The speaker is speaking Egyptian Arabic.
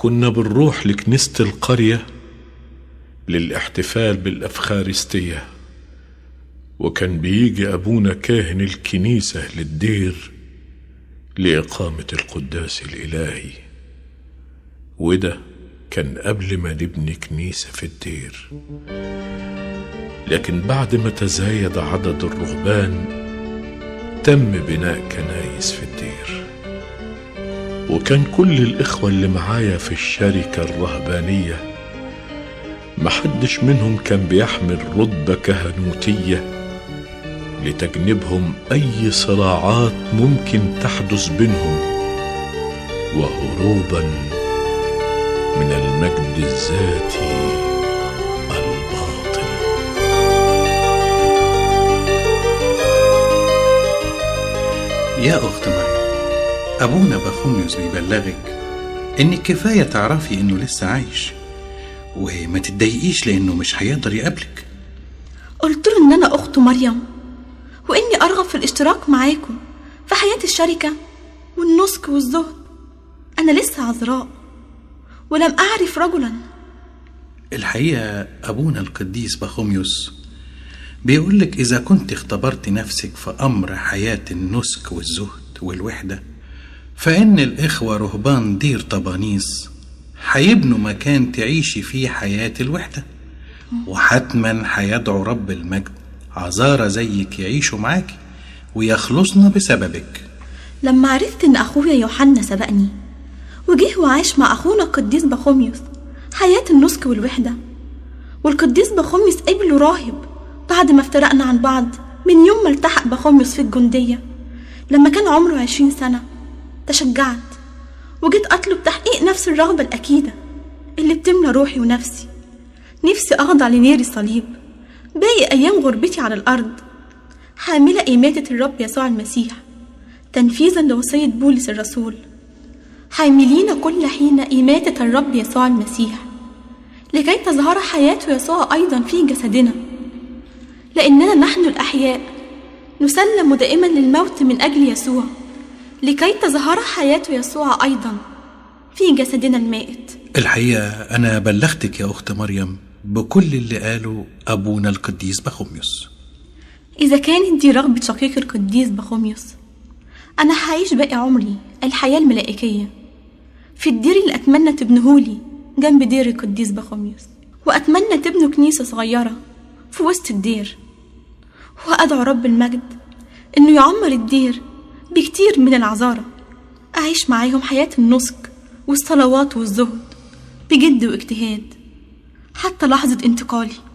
كنا بنروح لكنيسة القرية للاحتفال بالأفخارستية وكان بيجي أبونا كاهن الكنيسة للدير لإقامة القداس الإلهي وده كان قبل ما نبني كنيسة في الدير لكن بعد ما تزايد عدد الرهبان تم بناء كنايس في الدير وكان كل الإخوة اللي معايا في الشركة الرهبانية محدش منهم كان بيحمل رتبة كهنوتية لتجنبهم أي صراعات ممكن تحدث بينهم وهروبا من المجد الذاتي الباطل يا أخت مريم أبونا بخوميوس بيبلغك إنك كفاية تعرفي إنه لسه عايش وما تتضايقيش لأنه مش هيقدر يقابلك قلت له إن أنا أخته مريم وإني أرغب في الاشتراك معاكم في حياة الشركة والنسك والزهد أنا لسه عذراء ولم أعرف رجلا الحقيقة أبونا القديس بخوميوس بيقولك إذا كنت اختبرت نفسك في أمر حياة النسك والزهد والوحدة فإن الإخوة رهبان دير طبانيس هيبنوا مكان تعيشي فيه حياة الوحدة وحتما هيدعو رب المجد عذارى زيك يعيشوا معاكي ويخلصنا بسببك لما عرفت إن أخويا يوحنا سبقني وجه وعاش مع أخونا القديس بخوميوس حياة النسك والوحدة والقديس بخوميوس قبله راهب بعد ما افترقنا عن بعض من يوم ما التحق بخوميوس في الجندية لما كان عمره عشرين سنة تشجعت وجيت أطلب تحقيق نفس الرغبة الأكيدة اللي بتملى روحي ونفسي نفسي أخضع لنير الصليب باقي أيام غربتي على الأرض حاملة إماتة الرب يسوع المسيح تنفيذا لوصية بولس الرسول حاملين كل حين إماتة الرب يسوع المسيح لكي تظهر حياة يسوع أيضا في جسدنا لأننا نحن الأحياء نسلم دائما للموت من أجل يسوع لكي تظهر حياة يسوع أيضا في جسدنا المائت الحقيقة أنا بلغتك يا أخت مريم بكل اللي قاله أبونا القديس بخوميوس إذا كانت دي رغبة شقيق القديس بخوميوس أنا هعيش باقي عمري الحياة الملائكية في الدير اللي أتمنى تبنهولي جنب دير القديس بخوميوس وأتمنى تبنوا كنيسة صغيرة في وسط الدير وأدعو رب المجد إنه يعمر الدير بكتير من العذارى أعيش معاهم حياة النسك والصلوات والزهد بجد واجتهاد حتى لحظة انتقالي